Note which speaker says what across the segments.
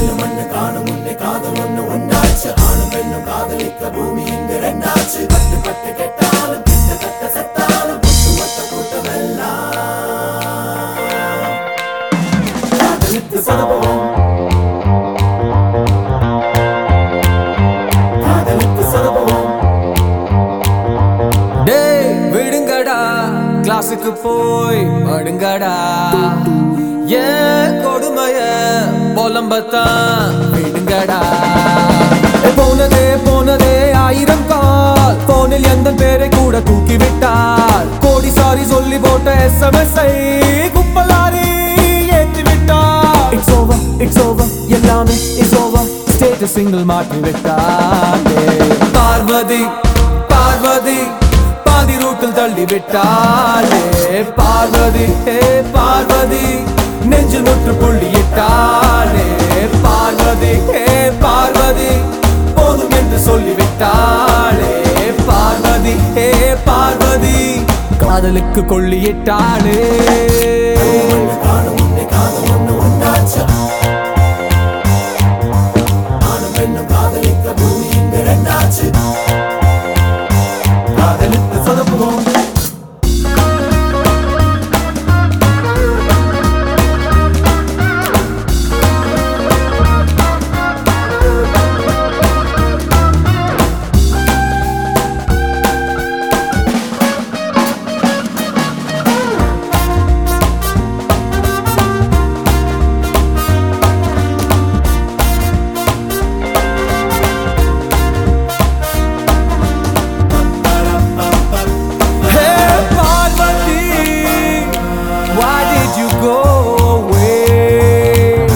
Speaker 1: கல்லு மண்ணு காணும் முன்னே காதல் ஒண்ணு உண்டாச்சு ஆணும் பெண்ணும் காதலிக்க பூமி இங்கு ரெண்டாச்சு பட்டு பட்டு கெட்டாலும் கிட்டத்தட்ட செத்தாலும் ஒட்டுமொத்த கூட்டம் எல்லாம் காதலித்து சதபோம் காதலித்து சதபோம்
Speaker 2: டேய் விடுங்கடா கிளாஸுக்கு போய் படுங்கடா ஏன் கொடுமைய புலம்பத்தான் விடுங்கடா ஏ, போனதே போனதே ஆயிரம் கால் போனில் எந்த பேரை கூட தூக்கி விட்டார் கோடி சாரி சொல்லி போட்ட எஸ்எம்எஸ் ஐ கும்பலாரி ஏற்றி விட்டார் இட்ஸ் ஓவர் இட்ஸ் ஓவர் எல்லாமே இட்ஸ் ஓவர் ஸ்டேட்டஸ் சிங்கிள் மாற்றி விட்டார் பார்வதி பார்வதி பாதி ரூட்டில் தள்ளி விட்டாளே பார்வதி ஹே பார்வதி நெஞ்சில் முற்று புள்ளியிட்டாளே பார்வதி ஹே பார்வதி போதும் என்று சொல்லிவிட்டாளே பார்வதி ஹே பார்வதி காதலுக்கு கொள்ளியிட்டாளே
Speaker 1: காணும் முன்னே காதல் ஒண்ணு உண்டாச்சு ஆணும் பெண்ணும் காதலிக்க பூமி இங்கு ரெண்டாச்சு காதலித்து சொதப்புவோம்
Speaker 2: Hey Parvati, why did you go away?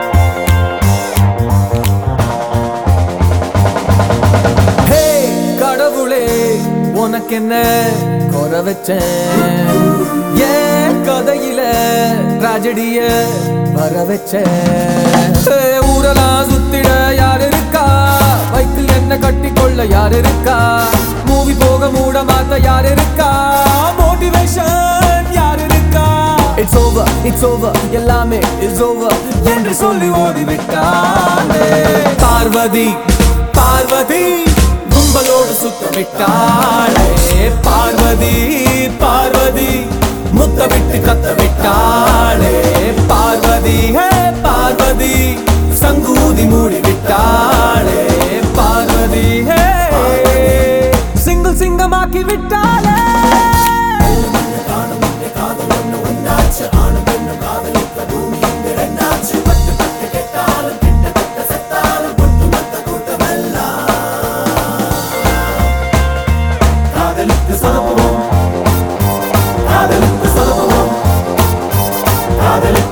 Speaker 2: Hey கடவுளே உனக்கு என்ன குறை வச்சேன் ஏன் கதையில ட்ராஜடிய வர வச்சேன் Hey, ஊரெல்லாம் சுத்திட யார் இருக்கா பைக்கில் என்ன கட்டி கொள்ள யார் இருக்கா மூவி போக மூட மாத்த யார் இருக்கா மோட்டிவேஷன் யார் இருக்கா இட்ஸ் ஓவர் இட்ஸ் ஓவர் எல்லாமே இட்ஸ் ஓவர் என்று சொல்லி ஓடிவிட்டானே பார்வதி பார்வதி கும்பலோடு சுத்தமிட்டாளே பார்வதி பார்வதி முத்தமிட்டு கத்த விட்டாளே பார்வதி ஹே பார்வதி சங்கூதி மூடி விட்டாளே பார்வதி ஹே சிங்கிள் சிங்கமாக்கி விட்டாளே
Speaker 1: காணும் முன்னே காதல் ஒண்ணு உண்டாச்சு ஆணும் பெண்ணும் காதலிக்க பூமி இங்கு ரெண்டாச்சு பட்டு பட்டு கெட்டாலும் கிட்டத்தட்ட செத்தாலும் ஒட்டுமொத்த கூட்டம் எல்லாம் காதலித்து சொதப்புவோம் காதலித்து சொதப்புவோம் காதலித்து